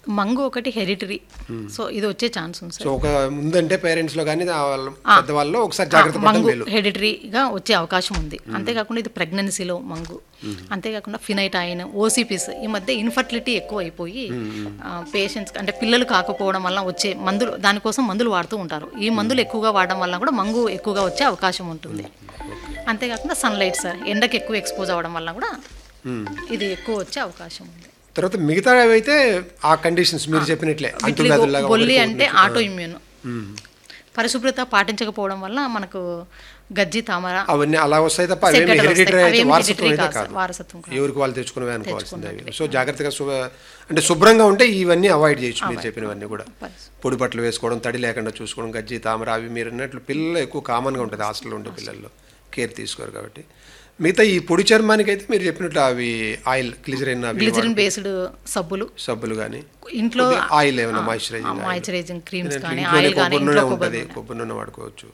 మంగు ఒకటి hereditary so ఇది వచ్చే ఛాన్స్ ఉంది సార్ సో ఒక ముందంటే పేరెంట్స్లో కానీ వాళ్ళ పెద్దవాళ్ళలో ఒకసారి జాగ్రత్త పడడం మంగు మేలు హెరిటరీగా వచ్చే అవకాశం ఉంది అంతేకాకుండా ఇది ప్రెగ్నెన్సీలో మంగు అంతేకాకుండా ఫినైటాయిన్ ఓసిపిస్ ఈ మధ్య ఇన్ఫర్టిలిటీ ఎక్కువ అయిపోయి పేషెంట్స్ అంటే పిల్లలు కాకపోవడం వల్ల వచ్చే మందులు దానికోసం మందులు వాడుతూ ఉంటారు ఈ మందులు ఎక్కువగా వాడడం వల్ల కూడా మంగు ఎక్కువగా వచ్చే అవకాశం ఉంటుంది అంతేకాకుండా సన్లైట్ సార్ ఎండకి ఎక్కువ ఎక్స్పోజ్ అవ్వడం వల్ల కూడా ఇది ఎక్కువ వచ్చే అవకాశం ఉంది తర్వాత మిగతా అయితే ఆ కండిషన్స్ మీరు చెప్పినట్లే విటిలిగో, అంటువ్యాధుల్లాగా బొల్లి ఒకరికి అంటే ఆటో ఇమ్యూన్ పరిశుభ్రత పాటించకపోవడం వల్ల మనకు గజ్జి తామర అవన్నీ అలా వస్తాయి తప్ప అవేమి సెగ్గడ్డలు హెరిడిటరీ వస్తాయి. అయితే అవేమి వారసత్వం hereditary అయితే కాదు, కాదు వారసత్వం కాదు. ఎవరికి వాళ్ళు తెచ్చుకునేవి అనుకోవాల్సిందే అవి సో జాగ్రత్తగా శుభ్ర అంటే శుభ్రంగా ఉంటే ఇవన్నీ అవాయిడ్ చేయొచ్చు మీరు చెప్పినవన్నీ కూడా పరిశు- పొడి బట్టలు వేసుకోవడం తడి లేకుండా చూసుకోవడం గజ్జి తామర అవి మీరు అన్నట్లు పిల్లలు ఎక్కువ కామన్గా ఉంటుంది హాస్టల్లో ఉండే పిల్లల్లో కేర్ తీసుకోరు కాబట్టి మిగతా ఈ పొడి చర్మానికి అయితే మీరు చెప్పినట్లు అవి ఆయిల్ గ్లిజరిన్ అవి గ్లిజరిన్ బేస్డ్ సబ్బులు సబ్బులు కానీ ఇంట్లో ఆయిల్ ఏమైనా మాయిశ్చరైజింగ్ మాయిశ్చరైజింగ్ క్రీమ్స్ కానీ ఇంట్లోనే ఆయిల్ కానీ కొబ్బరి ఇంట్లో నూనె కొబ్బరి ఉంటుంది కొబ్బరి నూనె వాడుకోవచ్చు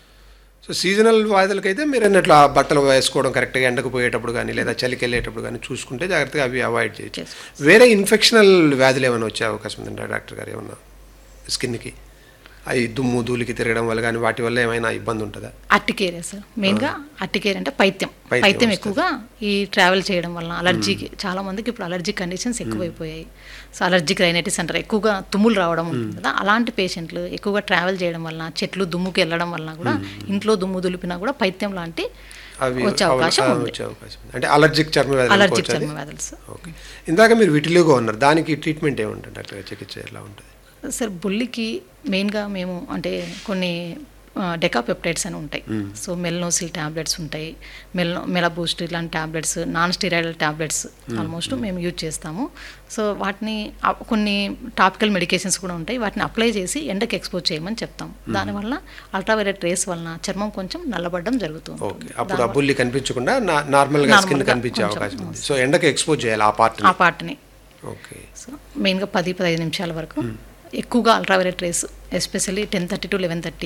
సో సీజనల్ వ్యాధులకైతే మీరు అన్నట్లు ఆ బట్టలు వేసుకోవడం కరెక్ట్గా ఎండకు పోయేటప్పుడు కానీ లేదా చలికి వెళ్ళేటప్పుడు కానీ చూసుకుంటే జాగ్రత్తగా అవి అవాయిడ్ చేయొచ్చు వేరే ఇన్ఫెక్షనల్ వ్యాధులు ఏమైనా వచ్చే అవకాశం ఉందంటే డాక్టర్ గారు ఏమన్నా స్కిన్కి అవి దుమ్ము ధూళికి తిరగడం వల్ల కానీ వాటి వల్ల ఏమైనా ఇబ్బంది ఉంటుందా అట్టికేరే సార్ మెయిన్గా అట్టికేర్ అంటే పైత్యం పైత్యం పైత్యం ఎక్కువగా ఈ ట్రావెల్ చేయడం వల్ల అలర్జీకి చాలా మందికి ఇప్పుడు అలర్జీ కండిషన్స్ ఎక్కువైపోయాయి సో అలర్జిక్ రైనైటిస్ అంటారు ఎక్కువగా తుమ్ములు రావడం ఉంటుంది కదా అలాంటి పేషెంట్లు ఎక్కువగా ట్రావెల్ చేయడం వల్ల చెట్లు దుమ్ముకి వెళ్ళడం వల్ల కూడా ఇంట్లో దుమ్ము దులిపినా కూడా పైత్యం లాంటి అవి వచ్చే అవకాశం అవి ఉంది వచ్చే అవకాశం ఉంది. అంటే అలర్జిక్ చర్మ వ్యాధులు అలర్జిక్ అనుకోవచ్చా అది? చర్మ వ్యాధులు సార్ ఓకే ఇందాక మీరు విటిలిగో అన్నారు దానికి ట్రీట్మెంట్ ఏముంటుంది డాక్టర్ గారు చికిత్స ఎలా ఉంటుంది సార్ బుల్లికి మెయిన్గా మేము అంటే కొన్ని డెకాపెప్టైడ్స్ అని ఉంటాయి సో మెల్నోసిల్ ట్యాబ్లెట్స్ ఉంటాయి మెల్ మెలా బూస్ట్ ఇలాంటి tablets non steroidal tablets almost మేము యూజ్ చేస్తాము సో వాటిని ఆ- కొన్ని టాపికల్ మెడికేషన్స్ కూడా ఉంటాయి వాటిని అప్లై చేసి ఎండకి ఎక్స్పోజ్ చేయమని చెప్తాం దానివల్ల అల్ట్రావైలెట్ రేస్ వలన చర్మం కొంచెం నల్లబడడం జరుగుతుంది ఓకే అప్పుడు ఆ బుల్లి కనిపించకుండా నా- నార్మల్గా స్కిన్ నార్మల్గా కనిపించే కొంచెం, అవకాశం ఉంది సో ఎండకి ఎక్స్పోజ్ చేయాలి ఆ పార్ట్ ఆ పార్ట్ని ఓకే సో మెయిన్గా పది పదహైదు నిమిషాల వరకు ఎక్కువగా ultraviolet rays especially ten thirty to eleven thirty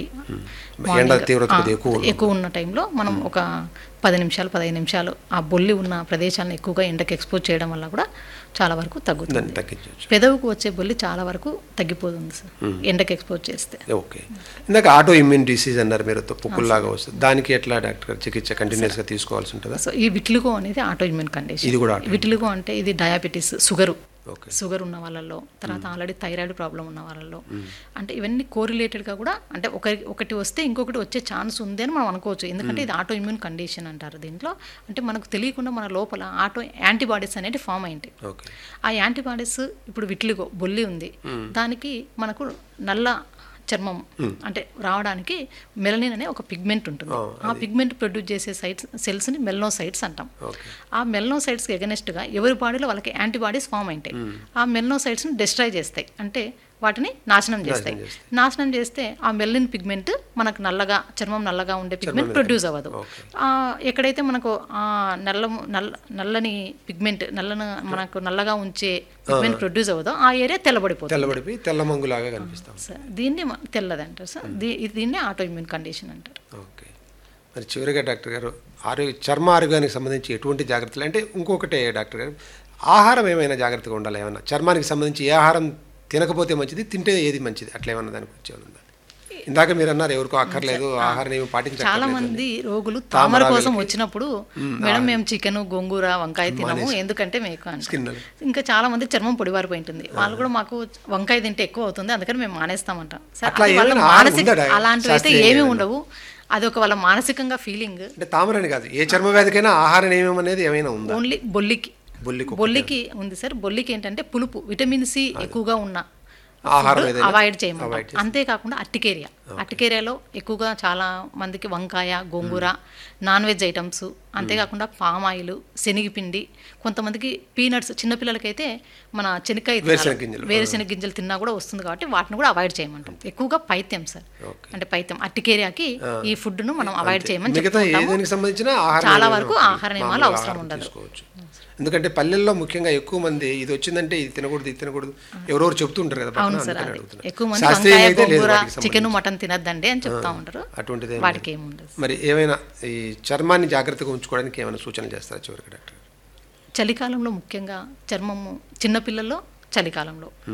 ఎండ తీవ్రత కొద్దిగా ఎక్కువ ఉన్నప్పుడు. ఎక్కువ ఉన్న టైంలో మనం ఒక పది నిమిషాలు పదహైదు నిమిషాలు ఆ బొల్లి ఉన్న ప్రదేశాలను ఎక్కువగా ఎండకి ఎక్స్పోజ్ చేయడం వల్ల కూడా చాలా వరకు తగ్గుతుంది దాన్ని తగ్గించవచ్చు పెదవుకు వచ్చే బొల్లి చాలా వరకు తగ్గిపోతుంది సార్ ఎండకి ఎక్స్పోజ్ చేస్తే ఓకే ఇందాక ఆటో ఇమ్యూన్ డిసీజ్ అన్నారు మీరు పుక్కుల్లాగా వస్తుంది దానికి ఎట్లా డాక్టర్ గారు చికిత్స కంటిన్యూస్గా తీసుకోవాల్సి ఉంటుందా సో ఈ విటిలిగో అనేది ఆటో ఇమ్యూన్ కండిషన్ ఇది కూడా auto విటిలిగో అంటే ఇది డయాబెటీస్ షుగరు ఓకే షుగర్ ఉన్న వాళ్ళల్లో తర్వాత ఆల్రెడీ థైరాయిడ్ ప్రాబ్లం ఉన్న వాళ్ళలో అంటే ఇవన్నీ కోరిలేటెడ్గా కూడా అంటే ఒకరి ఒకటి వస్తే ఇంకొకటి వచ్చే ఛాన్స్ ఉంది అని మనం అనుకోవచ్చు ఎందుకంటే ఇది ఆటో ఇమ్యూన్ కండిషన్ అంటారు దీంట్లో అంటే మనకు తెలియకుండా మన లోపల ఆటో యాంటీబాడీస్ అనేవి ఫామ్ అయింటాయి ఓకే ఆ యాంటీబాడీస్ ఇప్పుడు విట్లిగో బొల్లి ఉంది దానికి మనకు నల్ల చర్మం అంటే రావడానికి మెలనిన్ అనే ఒక పిగ్మెంట్ ఉంటుంది ఆ పిగ్మెంట్ ప్రొడ్యూస్ చేసే సైట్స్ సెల్స్ని మెల్నోసైట్స్ అంటాం ఓకే ఆ మెల్నోసైట్స్కి ఎగనెస్ట్గా ఎవరి బాడీలో వాళ్ళకి యాంటీబాడీస్ ఫామ్ అయింటాయి ఆ మెల్నోసైట్స్ని డిస్ట్రాయ్ చేస్తాయి అంటే వాటిని నాశనం చేస్తాయి నాశనం చేస్తే ఆ మెల్లిన్ పిగ్మెంట్ మనకు నల్లగా చర్మం నల్లగా ఉండే పిగ్మెంట్ ప్రొడ్యూస్ అవ్వదు ఆ, ఎక్కడైతే మనకు ఆ నల్ల నల్ల నల్లని పిగ్మెంట్ నల్లని మనకు నల్లగా ఉంచే పిగ్మెంట్ ప్రొడ్యూస్ అవ్వదో ఆ ఏరియా తెల్లబడిపోతుంది తెల్లబడిపోయి తెల్ల మంగులాగా కనిపిస్తాం సార్ దీన్ని మ- తెల్లది అంటారు సార్ దీ- దీన్ని ఆటో ఇమ్యూన్ కండిషన్ అంటారు ఓకే మరి చివరిగా డాక్టర్ గారు ఆరోగ్య చర్మ ఆరోగ్యానికి సంబంధించి ఎటువంటి జాగ్రత్తలు అంటే ఇంకొకటే డాక్టర్ గారు ఆహారం ఏమైనా జాగ్రత్తగా ఉండాలి ఏమన్నా చర్మానికి సంబంధించి ఏ ఆహారం తినకపోతే మంచిది తింటే ఏది మంచిది అట్లా ఏమన్నా దానికి వచ్చేవాళ్ళు ఇందాక మీరు అన్నారు ఎవరికో అక్కర్లేదు ఆహారం ఏమి చాలా పాటించాలి మంది రోగులు తామర కోసం వచ్చినప్పుడు మేడం మేము చికెన్ గోంగూర వంకాయ తినము ఎందుకంటే మీకు అంటారు. స్కిన్ ఇంకా చాలా మంది చర్మం పొడివారిపోయి ఉంటుంది వాళ్ళు కూడా మాకు వంకాయ తింటే ఎక్కువ అవుతుంది అందుకని మేము మానేస్తామంటాం సరే, అట్లా అది వాళ్ళ ఏమైనా ఆహారం మానసిక ఉందా? అలాంటివి అయితే శాస్త్రీయంగా ఏమీ ఏమైనా? ఉండవు అది ఒక వాళ్ళ మానసికంగా ఫీలింగ్ అంటే తామరని కాదు ఏ చర్మ వ్యాధికైనా ఆహార నియమం అనేది ఏమైనా ఉందా ఓన్లీ బొల్లికి బొల్లికి బొల్లికి ఉంది సార్ బొల్లికి ఏంటంటే పులుపు విటమిన్ సి ఎక్కువగా ఉన్న ఆహారం ఏదైనా అవాయిడ్ చేయమంటాం అంతేకాకుండా అట్టికేరియా అట్టికేరియాలో ఎక్కువగా చాలా మందికి వంకాయ గోంగూర నాన్ వెజ్ ఐటమ్స్ అంతేకాకుండా పామ్ ఆయిల్ శనగపిండి కొంతమందికి పీనట్స్ చిన్నపిల్లలకైతే మన చెనక్కాయ తినాలి. వేరుశనగ గింజలు. వేరుశనగ గింజలు తిన్నా కూడా వస్తుంది కాబట్టి వాటిని కూడా అవాయిడ్ చేయమంటాం ఎక్కువగా పైత్యం సార్ ఓకే. అంటే పైత్యం అట్టికేరియాకి ఈ ఫుడ్ను మనం అవాయిడ్ చేయమని మిగతా చెప్తుంటాము ఏదానికి సంబంధించిన ఆహార చాలా నియమాలు వరకు ఒకటి. ఆహార నియమాలు మామూలుగా అవసరం ఆహారం ఉండదు. తీసుకోవచ్చు ఎందుకంటే పల్లెల్లో ముఖ్యంగా ఎక్కువ మంది ఇది వచ్చిందంటే ఇది తినకూడదు ఇది తినకూడదు ఎవరెవరు చెప్తుంటారు కదా అవును పక్కన, సార్ అందుకని అది అడుగుతున్నా. ఎక్కువ మంది శాస్త్రీయంగా వంకాయ అయితే లేదు గోంగూర వాటికి సంబంధించి. చికెన్ మటన్ తినద్దండి అని చెప్తా ఉంటారు అటువంటిది ఏం వాటికి ఏమి ఉండదు మరి ఏమైనా ఈ చర్మాన్ని జాగ్రత్తగా ఉంచుకోవడానికి ఏమైనా సూచనలు చేస్తారా చివరికి డాక్టర్ చలికాలంలో ముఖ్యంగా చర్మము చిన్నపిల్లల్లో చలికాలంలో